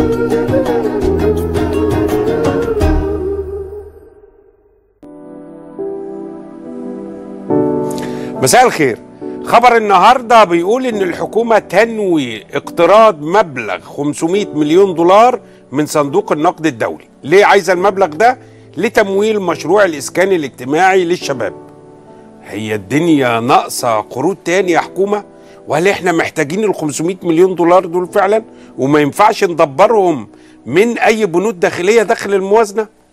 مساء الخير خبر النهارده بيقول ان الحكومه تنوي اقتراض مبلغ 500 مليون دولار من صندوق النقد الدولي ليه عايزه المبلغ ده لتمويل مشروع الاسكان الاجتماعي للشباب هي الدنيا ناقصه قروض تاني يا حكومه وهل احنا محتاجين ال 500 مليون دولار دول فعلا وما ينفعش ندبرهم من اي بنود داخليه داخل الموازنه